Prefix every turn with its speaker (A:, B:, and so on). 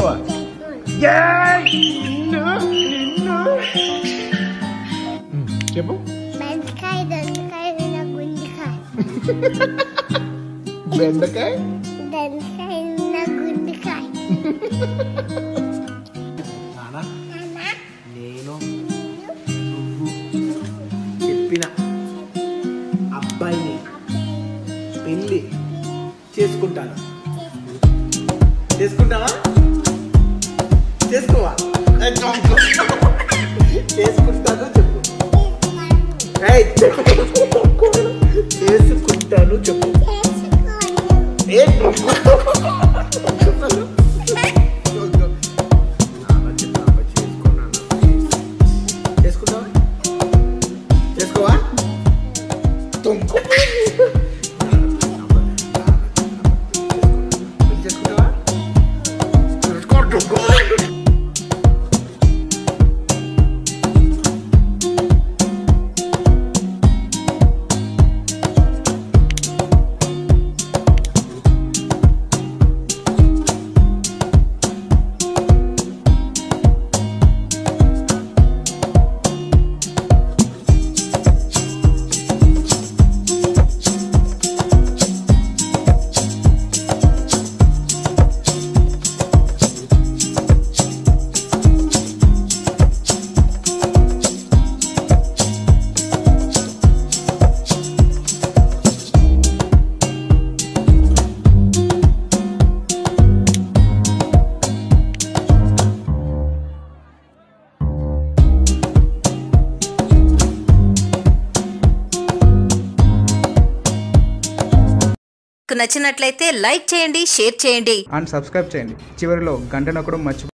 A: చేసుకోవా ఏయ్! నిన్ను నిన్ను ఉమ్, చెప్పు
B: బెండకాయ దొండకాయ నా గుండెకాయ
A: బెండకాయ
B: దొండకాయ నా గుండెకాయ
A: నానా
B: నాన్న
A: నేను నువ్వు చెప్పిన అబ్బాయిని పెళ్ళి చేసుకుంటాను చేసుకుంటావా చేసుకోవా ఏ, చంపు. చేసుకుంటాను చెప్పు ఏయ్, చెప్పు. చేసుకుంటాను చెప్పు ఏ, నువ్వు. నాన్న చెప్పినప్పుడు చేసుకున్నాను. చేసుకుంటావా చేసుకోవా తుంకు చేసుకుంటావా చేసుకో
C: మీకు నచ్చినట్లయితే లైక్ చేయండి షేర్ చేయండి
D: అండ్ సబ్స్క్రైబ్ చేయండి చివరిలో గంట నొక్కడం మర్చిపో